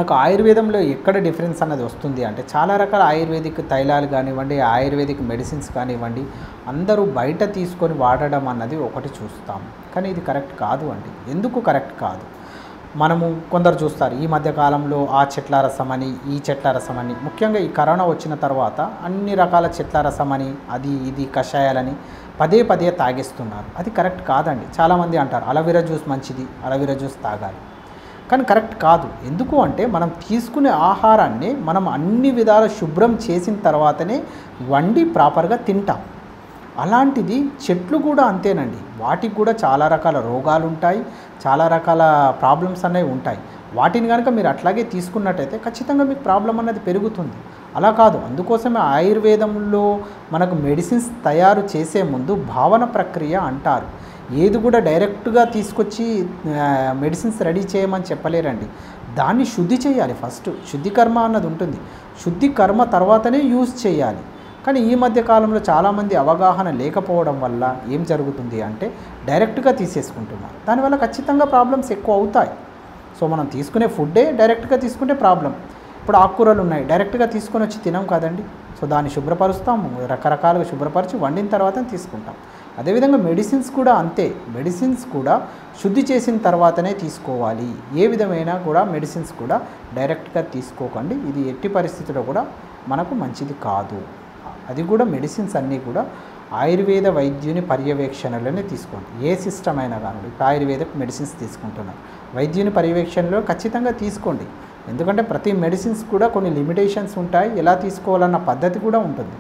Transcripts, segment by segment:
మనకు ఆయుర్వేదంలో ఎక్కడ డిఫరెన్స్ అన్నది వస్తుంది అంటే చాలా రకాల ఆయుర్వేదిక్ తైలాలు కానివ్వండి ఆయుర్వేదిక్ మెడిసిన్స్ కానివ్వండి అందరూ బయట తీసుకొని వాడడం అన్నది ఒకటి చూస్తాం కానీ ఇది కరెక్ట్ కాదు అండి ఎందుకు కరెక్ట్ కాదు మనము కొందరు చూస్తారు ఈ మధ్య కాలంలో ఆ చెట్ల రసం అని ఈ చెట్ల రసం అని ముఖ్యంగా ఈ కరోనా వచ్చిన తర్వాత అన్ని రకాల చెట్ల రసం అని అది ఇది కషాయాలని పదే పదే తాగేస్తున్నారు అది కరెక్ట్ కాదండి చాలామంది అంటారు అలవీరా జ్యూస్ మంచిది అలవీరా జ్యూస్ తాగాలి కానీ కరెక్ట్ కాదు ఎందుకు అంటే మనం తీసుకునే ఆహారాన్ని మనం అన్ని విధాల శుభ్రం చేసిన తర్వాతనే వండి ప్రాపర్గా తింటాం అలాంటిది చెట్లు కూడా అంతేనండి వాటికి కూడా చాలా రకాల రోగాలు ఉంటాయి చాలా రకాల ప్రాబ్లమ్స్ అనేవి ఉంటాయి వాటిని కనుక మీరు అట్లాగే తీసుకున్నట్టయితే ఖచ్చితంగా మీకు ప్రాబ్లం అన్నది పెరుగుతుంది అలా కాదు అందుకోసమే ఆయుర్వేదంలో మనకు మెడిసిన్స్ తయారు చేసే ముందు భావన ప్రక్రియ అంటారు ఏది కూడా డైరెక్ట్గా తీసుకొచ్చి మెడిసిన్స్ రెడీ చేయమని చెప్పలేరండి దాన్ని శుద్ధి చేయాలి ఫస్ట్ శుద్ధి కర్మ అన్నది ఉంటుంది శుద్ధి కర్మ తర్వాతనే యూజ్ చేయాలి కానీ ఈ మధ్య కాలంలో చాలామంది అవగాహన లేకపోవడం వల్ల ఏం జరుగుతుంది అంటే డైరెక్ట్గా తీసేసుకుంటున్నారు దానివల్ల ఖచ్చితంగా ప్రాబ్లమ్స్ ఎక్కువ అవుతాయి సో మనం తీసుకునే ఫుడ్డే డైరెక్ట్గా తీసుకుంటే ప్రాబ్లం ఇప్పుడు ఆకుకూరలు ఉన్నాయి డైరెక్ట్గా తీసుకొని వచ్చి తినం కదండి సో దాన్ని శుభ్రపరుస్తాం రకరకాలుగా శుభ్రపరిచి వండిన తర్వాత తీసుకుంటాం అదేవిధంగా మెడిసిన్స్ కూడా అంతే మెడిసిన్స్ కూడా శుద్ధి చేసిన తర్వాతనే తీసుకోవాలి ఏ విధమైన కూడా మెడిసిన్స్ కూడా డైరెక్ట్గా తీసుకోకండి ఇది ఎట్టి పరిస్థితిలో కూడా మనకు మంచిది కాదు అది కూడా మెడిసిన్స్ అన్నీ కూడా ఆయుర్వేద వైద్యుని పర్యవేక్షణలోనే తీసుకోండి ఏ సిస్టమ్ అయినా కానీ ఇప్పుడు ఆయుర్వేద మెడిసిన్స్ తీసుకుంటున్నారు వైద్యుని పర్యవేక్షణలో ఖచ్చితంగా తీసుకోండి ఎందుకంటే ప్రతి మెడిసిన్స్ కూడా కొన్ని లిమిటేషన్స్ ఉంటాయి ఎలా తీసుకోవాలన్న పద్ధతి కూడా ఉంటుంది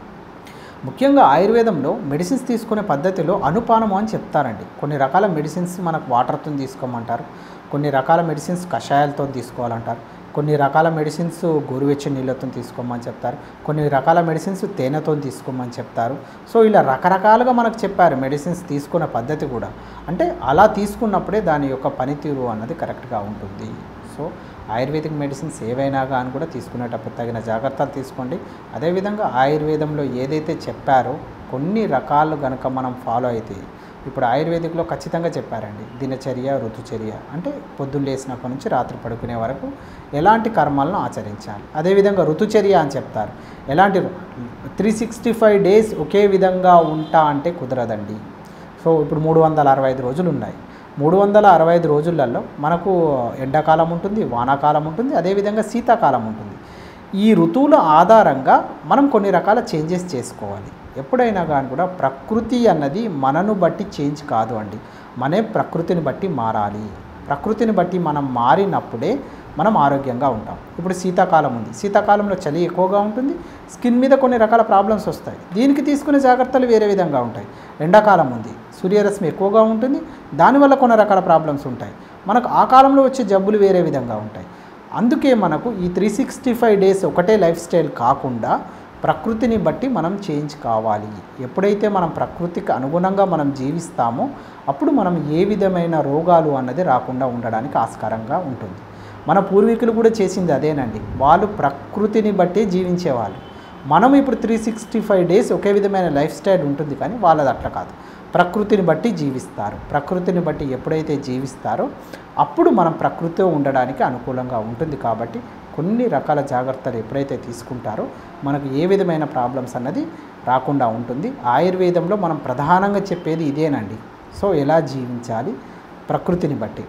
ముఖ్యంగా ఆయుర్వేదంలో మెడిసిన్స్ తీసుకునే పద్ధతిలో అనుపానము అని చెప్తారండి కొన్ని రకాల మెడిసిన్స్ మనకు వాటర్తో తీసుకోమంటారు కొన్ని రకాల మెడిసిన్స్ కషాయాలతో తీసుకోవాలంటారు కొన్ని రకాల మెడిసిన్స్ గోరువెచ్చని నీళ్ళతో తీసుకోమని చెప్తారు కొన్ని రకాల మెడిసిన్స్ తేనెతో తీసుకోమని చెప్తారు సో ఇలా రకరకాలుగా మనకు చెప్పారు మెడిసిన్స్ తీసుకునే పద్ధతి కూడా అంటే అలా తీసుకున్నప్పుడే దాని యొక్క పనితీరు అన్నది కరెక్ట్గా ఉంటుంది సో ఆయుర్వేదిక్ మెడిసిన్స్ ఏవైనా కానీ కూడా తీసుకునేటప్పుడు తగిన జాగ్రత్తలు తీసుకోండి అదేవిధంగా ఆయుర్వేదంలో ఏదైతే చెప్పారో కొన్ని రకాలు కనుక మనం ఫాలో అయితే ఇప్పుడు ఆయుర్వేదిక్లో ఖచ్చితంగా చెప్పారండి దినచర్య ఋతుచర్య అంటే పొద్దున్న లేచినప్పటి నుంచి రాత్రి పడుకునే వరకు ఎలాంటి కర్మాలను ఆచరించాలి అదేవిధంగా ఋతుచర్య అని చెప్తారు ఎలాంటి త్రీ సిక్స్టీ ఫైవ్ డేస్ ఒకే విధంగా ఉంటా అంటే కుదరదండి సో ఇప్పుడు మూడు వందల అరవై ఐదు రోజులు ఉన్నాయి మూడు వందల అరవై ఐదు రోజులలో మనకు ఎండాకాలం ఉంటుంది వానాకాలం ఉంటుంది అదేవిధంగా శీతాకాలం ఉంటుంది ఈ ఋతువుల ఆధారంగా మనం కొన్ని రకాల చేంజెస్ చేసుకోవాలి ఎప్పుడైనా కానీ కూడా ప్రకృతి అన్నది మనను బట్టి చేంజ్ కాదు అండి మనే ప్రకృతిని బట్టి మారాలి ప్రకృతిని బట్టి మనం మారినప్పుడే మనం ఆరోగ్యంగా ఉంటాం ఇప్పుడు శీతాకాలం ఉంది శీతాకాలంలో చలి ఎక్కువగా ఉంటుంది స్కిన్ మీద కొన్ని రకాల ప్రాబ్లమ్స్ వస్తాయి దీనికి తీసుకునే జాగ్రత్తలు వేరే విధంగా ఉంటాయి ఎండాకాలం ఉంది సూర్యరశ్మి ఎక్కువగా ఉంటుంది దానివల్ల కొన్ని రకాల ప్రాబ్లమ్స్ ఉంటాయి మనకు ఆ కాలంలో వచ్చే జబ్బులు వేరే విధంగా ఉంటాయి అందుకే మనకు ఈ త్రీ సిక్స్టీ ఫైవ్ డేస్ ఒకటే లైఫ్ స్టైల్ కాకుండా ప్రకృతిని బట్టి మనం చేంజ్ కావాలి ఎప్పుడైతే మనం ప్రకృతికి అనుగుణంగా మనం జీవిస్తామో అప్పుడు మనం ఏ విధమైన రోగాలు అన్నది రాకుండా ఉండడానికి ఆస్కారంగా ఉంటుంది మన పూర్వీకులు కూడా చేసింది అదేనండి వాళ్ళు ప్రకృతిని బట్టి జీవించేవాళ్ళు మనం ఇప్పుడు త్రీ సిక్స్టీ ఫైవ్ డేస్ ఒకే విధమైన లైఫ్ స్టైల్ ఉంటుంది కానీ వాళ్ళది అట్లా కాదు ప్రకృతిని బట్టి జీవిస్తారు ప్రకృతిని బట్టి ఎప్పుడైతే జీవిస్తారో అప్పుడు మనం ప్రకృతితో ఉండడానికి అనుకూలంగా ఉంటుంది కాబట్టి కొన్ని రకాల జాగ్రత్తలు ఎప్పుడైతే తీసుకుంటారో మనకు ఏ విధమైన ప్రాబ్లమ్స్ అన్నది రాకుండా ఉంటుంది ఆయుర్వేదంలో మనం ప్రధానంగా చెప్పేది ఇదేనండి సో ఎలా జీవించాలి ప్రకృతిని బట్టి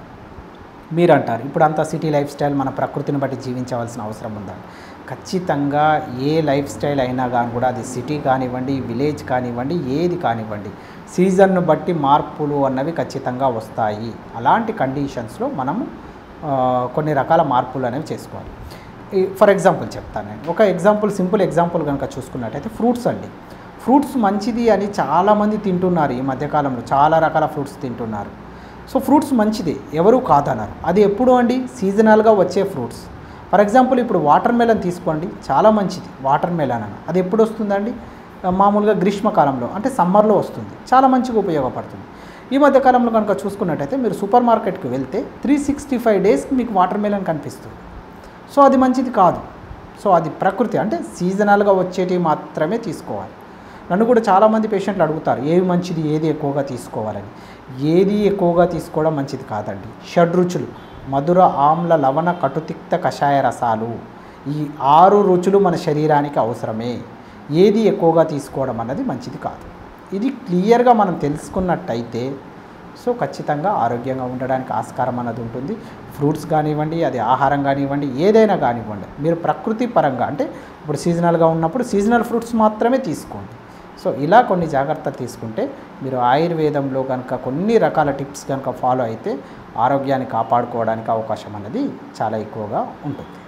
మీరు అంటారు ఇప్పుడు అంతా సిటీ లైఫ్ స్టైల్ మన ప్రకృతిని బట్టి జీవించవలసిన అవసరం ఉందా ఖచ్చితంగా ఏ లైఫ్ స్టైల్ అయినా కానీ కూడా అది సిటీ కానివ్వండి విలేజ్ కానివ్వండి ఏది కానివ్వండి సీజన్ను బట్టి మార్పులు అన్నవి ఖచ్చితంగా వస్తాయి అలాంటి కండిషన్స్లో మనము ఆ, కొన్ని రకాల మార్పులు అనేవి చేసుకోవాలి ఫర్ ఎగ్జాంపుల్ చెప్తాను నేను ఒక ఎగ్జాంపుల్ సింపుల్ ఎగ్జాంపుల్ కనుక చూసుకున్నట్టయితే ఫ్రూట్స్ అండి ఫ్రూట్స్ మంచిది అని చాలామంది తింటున్నారు ఈ మధ్యకాలంలో చాలా రకాల ఫ్రూట్స్ తింటున్నారు సో ఫ్రూట్స్ మంచిదే ఎవరు కాదన్నారు అది ఎప్పుడు అండి సీజనల్గా వచ్చే ఫ్రూట్స్ ఫర్ ఎగ్జాంపుల్ ఇప్పుడు వాటర్ మెలన్ తీసుకోండి చాలా మంచిది వాటర్ మెలన్ అని అది ఎప్పుడు వస్తుందండి మామూలుగా గ్రీష్మకాలంలో అంటే సమ్మర్లో వస్తుంది చాలా మంచిగా ఉపయోగపడుతుంది ఈ మధ్య కాలంలో కనుక చూసుకున్నట్టయితే మీరు సూపర్ మార్కెట్కి వెళ్తే త్రీ సిక్స్టీ ఫైవ్ డేస్కి మీకు వాటర్ మెలన్ కనిపిస్తుంది సో అది మంచిది కాదు సో అది ప్రకృతి అంటే సీజనల్గా వచ్చేటివి మాత్రమే తీసుకోవాలి నన్ను కూడా చాలామంది పేషెంట్లు అడుగుతారు ఏది మంచిది ఏది ఎక్కువగా తీసుకోవాలని ఏది ఎక్కువగా తీసుకోవడం మంచిది కాదండి షడ్ రుచులు మధుర ఆమ్ల లవణ కటుతిక్త కషాయ రసాలు ఈ ఆరు రుచులు మన శరీరానికి అవసరమే ఏది ఎక్కువగా తీసుకోవడం అన్నది మంచిది కాదు ఇది క్లియర్గా మనం తెలుసుకున్నట్టయితే సో ఖచ్చితంగా ఆరోగ్యంగా ఉండడానికి ఆస్కారం అన్నది ఉంటుంది ఫ్రూట్స్ కానివ్వండి అది ఆహారం కానివ్వండి ఏదైనా కానివ్వండి మీరు ప్రకృతి పరంగా అంటే ఇప్పుడు సీజనల్గా ఉన్నప్పుడు సీజనల్ ఫ్రూట్స్ మాత్రమే తీసుకోండి సో ఇలా కొన్ని జాగ్రత్తలు తీసుకుంటే మీరు ఆయుర్వేదంలో కనుక కొన్ని రకాల టిప్స్ కనుక ఫాలో అయితే ఆరోగ్యాన్ని కాపాడుకోవడానికి అవకాశం అనేది చాలా ఎక్కువగా ఉంటుంది